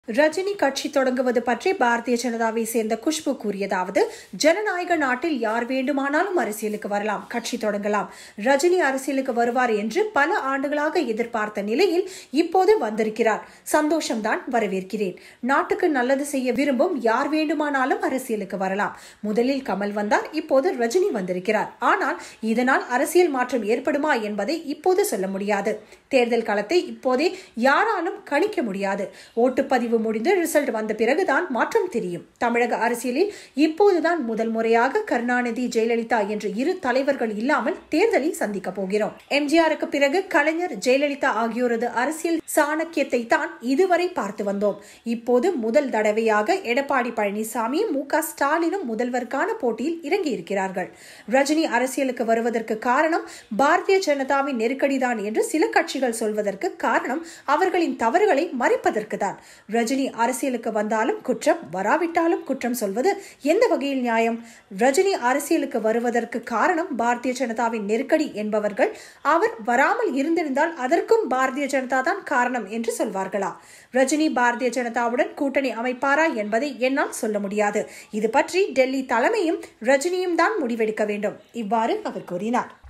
ரஜினி கட்சி தொடங்குவது பற்றி பாரதிய ஜனதாவை சேர்ந்த குஷ்பு கூறியதாவது ஜனநாயக நாட்டில் யார் வேண்டுமானாலும் அரசியலுக்கு வரலாம் கட்சி தொடங்கலாம் ரஜினி அரசியலுக்கு வருவார் என்று பல ஆண்டுகளாக எதிர்பார்த்த நிலையில் இப்போது வந்திருக்கிறார் சந்தோஷம்தான் வரவேற்கிறேன் நாட்டுக்கு நல்லது செய்ய விரும்பும் யார் வேண்டுமானாலும் அரசியலுக்கு வரலாம் முதலில் கமல் வந்தார் இப்போது ரஜினி வந்திருக்கிறார் ஆனால் இதனால் அரசியல் மாற்றம் ஏற்படுமா என்பதை இப்போது சொல்ல முடியாது தேர்தல் களத்தை இப்போதே யாராலும் கணிக்க முடியாது ஓட்டுப்பதிவு முடிந்து ரிசல்ட் வந்த பிறகுதான் மாற்றம் தெரியும் தமிழக அரசியலில் இப்போதுதான் முதல் முறையாக கருணாநிதி ஜெயலலிதா என்ற இரு தலைவர்கள் இல்லாமல் தேர்தலை சந்திக்க போகிறோம் எம்ஜிஆருக்கு பிறகு கலைஞர் ஜெயலலிதா ஆகியோரது அரசியல் சாணக்கியத்தை தான் இதுவரை பார்த்து வந்தோம் இப்போது முதல் தடவையாக எடப்பாடி பழனிசாமியும் மு க ஸ்டாலினும் முதல்வருக்கான போட்டியில் இறங்கி இருக்கிறார்கள் ரஜினி அரசியலுக்கு வருவதற்கு காரணம் பாரதிய ஜனதாவின் நெருக்கடிதான் என்று சில கட்சிகள் சொல்வதற்கு காரணம் அவர்களின் தவறுகளை மறைப்பதற்கு தான் ரஜினி அரசியலுக்கு வந்தாலும் குற்றம் வராவிட்டாலும் குற்றம் சொல்வது எந்த வகையில் நியாயம் ரஜினி அரசியலுக்கு வருவதற்கு காரணம் பாரதிய ஜனதாவின் நெருக்கடி என்பவர்கள் அவர் வராமல் இருந்திருந்தால் அதற்கும் பாரதிய ஜனதா தான் காரணம் என்று சொல்வார்களா ரஜினி பாரதிய ஜனதாவுடன் கூட்டணி அமைப்பாரா என்பதை என்னால் சொல்ல முடியாது இது பற்றி டெல்லி தலைமையும் ரஜினியும் தான் முடிவெடுக்க வேண்டும் இவ்வாறு அவர் கூறினார்